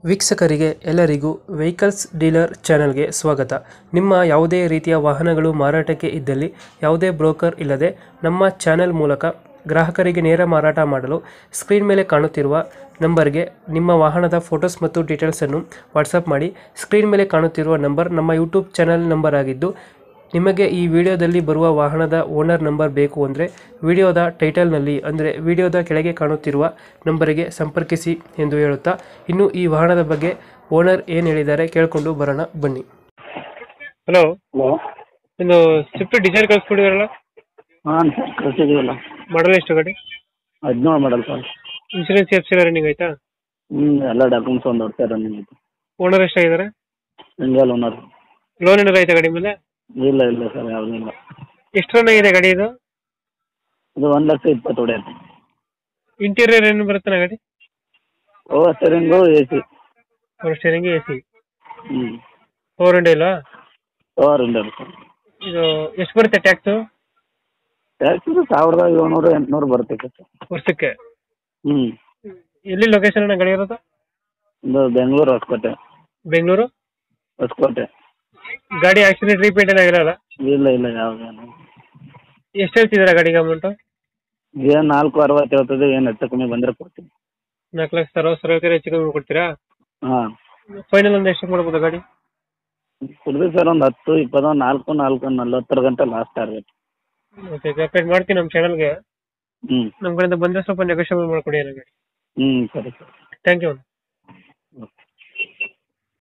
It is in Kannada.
ವೀಕ್ಷಕರಿಗೆ ಎಲ್ಲರಿಗೂ ವೆಹಿಕಲ್ಸ್ ಡೀಲರ್ ಚಾನೆಲ್ಗೆ ಸ್ವಾಗತ ನಿಮ್ಮ ಯಾವುದೇ ರೀತಿಯ ವಾಹನಗಳು ಮಾರಾಟಕ್ಕೆ ಇದ್ದಲ್ಲಿ ಯಾವುದೇ ಬ್ರೋಕರ್ ಇಲ್ಲದೆ ನಮ್ಮ ಚಾನೆಲ್ ಮೂಲಕ ಗ್ರಾಹಕರಿಗೆ ನೇರ ಮಾರಾಟ ಮಾಡಲು ಸ್ಕ್ರೀನ್ ಮೇಲೆ ಕಾಣುತ್ತಿರುವ ನಂಬರ್ಗೆ ನಿಮ್ಮ ವಾಹನದ ಫೋಟೋಸ್ ಮತ್ತು ಡೀಟೇಲ್ಸನ್ನು ವಾಟ್ಸಪ್ ಮಾಡಿ ಸ್ಕ್ರೀನ್ ಮೇಲೆ ಕಾಣುತ್ತಿರುವ ನಂಬರ್ ನಮ್ಮ ಯೂಟ್ಯೂಬ್ ಚಾನೆಲ್ ನಂಬರ್ ಆಗಿದ್ದು ನಿಮಗೆ ಈ ವಿಡಿಯೋದಲ್ಲಿ ಬರುವ ವಾಹನದ ಓನರ್ ನಂಬರ್ ಬೇಕು ಅಂದರೆ ವಿಡಿಯೋದ ಟೈಟಲ್ನಲ್ಲಿ ಅಂದರೆ ವಿಡಿಯೋದ ಕೆಳಗೆ ಕಾಣುತ್ತಿರುವ ನಂಬರಿಗೆ ಸಂಪರ್ಕಿಸಿ ಎಂದು ಹೇಳುತ್ತಾ ಇನ್ನು ಈ ವಾಹನದ ಬಗ್ಗೆ ಓನರ್ ಏನು ಹೇಳಿದ್ದಾರೆ ಕೇಳಿಕೊಂಡು ಬರೋಣ ಬನ್ನಿ ಹಲೋ ಹಲೋ ಒಂದು ಸ್ವಿಫ್ಟ್ ಡಿಸೈರ್ ಕಳಿಸ್ಕೊಡಿದಾರಲ್ಲ ಹಾಂ ಸರ್ ಕಳಿಸಿದ್ದೀವಲ್ಲ ಮಾಡಲ್ ಎಷ್ಟು ಗಾಡಿ ಹದಿನೇಳು model sir insurance F C running ಆಯ್ತಾ ಹ್ಞೂ ಎಲ್ಲ ಡಾಕ್ಯುಮೆಂಟ್ಸ್ ಒಂದು ವರ್ಷ ರನ್ನಿಂಗ್ ಐತೆ ಓನರ್ ಎಷ್ಟಾಗಿದ್ದಾರೆ ಸಿಂಗಲ್ ಓನರ್ ಲೋನ್ ಏನಾರು ಆಯ್ತಾ ಗಾಡಿ ಮೇಲೆ ಇಲ್ಲ ಇಲ್ಲ ಸರ್ ಯಾವುದೂ ಇಲ್ಲ ಎಷ್ಟು ರನ್ ಆಗಿದೆ ಗಾಡಿ ಇದು ಇದು ಒಂದು ಲಕ್ಷ ಇಪ್ಪತ್ತು ಹೊಡೆಯುತ್ತೆ ಇಂಟೀರಿಯರ್ ಏನು ಬರುತ್ತೆ ಗಾಡಿ over steering A C four steering A C ಹ್ಞೂ ಫೋರ್ ಹಂಡ್ರೆಡ್ ಇಲ್ಲ ಓವರ್ ಇಂಡರ್ ಸರ್ ಇದು ಎಷ್ಟು ಬರುತ್ತೆ ಟ್ಯಾಕ್ಸು ಟ್ಯಾಕ್ಸ್ ಸಾವಿರದ ಏಳ್ನೂರು ಎಂಟುನೂರು ಬರುತ್ತೆ ಸರ್ ವರ್ಷಕ್ಕೆ ಹ್ಞೂ ಎಲ್ಲಿ ಲೊಕೇಶನ್ ಅಣ್ಣ ಗಾಡಿ ಇರೋದು ಇದು ಬೆಂಗಳೂರು ಹೊಸಕೋಟೆ ಬೆಂಗಳೂರು ಹೊಸಕೋಟೆ ಗಾಡಿ ಆಕ್ಸಿಡೆಂಟ್ ರೀಪೇಂಟ್ ಏನಾಗಿರಲ್ಲ ಇಲ್ಲ ಇಲ್ಲ ಯಾವುದೇನು ಎಷ್ಟು ಹೇಳ್ತಿದ್ದೀರಾ ಗಾಡಿಗೆ ಅಮೌಂಟು ಏನು ನಾಲ್ಕು ಅರವತ್ತು ಹೇಳ್ತದೆ ಏನು ಹೆಚ್ಚು ಕಮ್ಮಿ ಬಂದರೆ ಕೊಡ್ತೀನಿ ನಾಲ್ಕು ಲಕ್ಷ ಅರವತ್ತು ಸಾವಿರ ರೂಪಾಯಿ ಹೆಚ್ಚು ಕಮ್ಮಿ ಕೊಡ್ತೀರಾ ಹಾಂ ಫೈನಲ್ ಒಂದು ಎಷ್ಟು ಮಾಡ್ಬೋದು ಗಾಡಿ ಕೊಡ್ತೀವಿ ಸರ್ ಒಂದು ಹತ್ತು ಇಪ್ಪತ್ತು ನಾಲ್ಕು ನಾಲ್ಕು ನಲ್ವತ್ತರ ಗಂಟೆ ಲಾಸ್ಟ್ ಟಾರ್ಗೆಟ್ ಓಕೆ ಅಪ್ಡೇಟ್ ಮಾಡ್ತೀನಿ ನಮ್ಮ ಚಾನಲ್ಗೆ ಹ್ಞೂ ನಮ್ಮ ಕಡೆಯಿಂದ ಬಂದರೆ ಸ್ವಲ್ಪ ನೆಗೋಷಿಯಬಲ್ ಮಾಡಿಕೊಡಿ ಗಾಡಿ ಹ್ಞೂ ಸರಿ ಸರ್ ಥ್ಯಾಂಕ್ ಯು